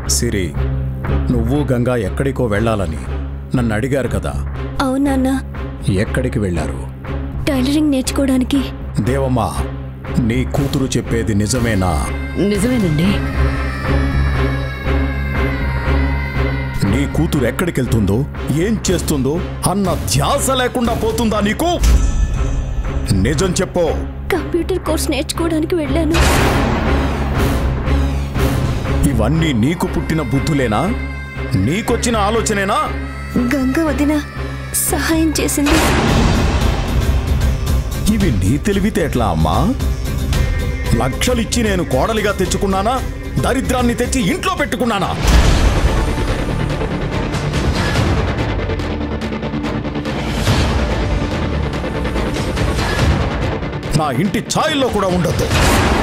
సిరి నువ్వు గంగా ఎక్కడికో వెళ్ళాలని నన్ను అడిగారు కదా అవునాన్న ఎక్కడికి వెళ్ళారు టైలరింగ్ నేర్చుకోవడానికి దేవమ్మా నీ కూతురు చెప్పేది నిజమేనా నిజమేనండి నీ కూతురు ఎక్కడికి వెళ్తుందో ఏం చేస్తుందో అన్న ధ్యాస లేకుండా పోతుందా నీకు నిజం చెప్పు కంప్యూటర్ కోర్స్ నేర్చుకోవడానికి వెళ్ళాను ఇవన్నీ నీకు పుట్టిన బుద్ధులేనా నీకొచ్చిన ఆలోచనేనా గంగ వదిన సహాయం చేసింది ఇవి నీ తెలివితేటలా అమ్మా లక్షలిచ్చి నేను కోడలిగా తెచ్చుకున్నానా దరిద్రాన్ని తెచ్చి ఇంట్లో పెట్టుకున్నానా నా ఇంటి ఛాయల్లో కూడా ఉండొద్దు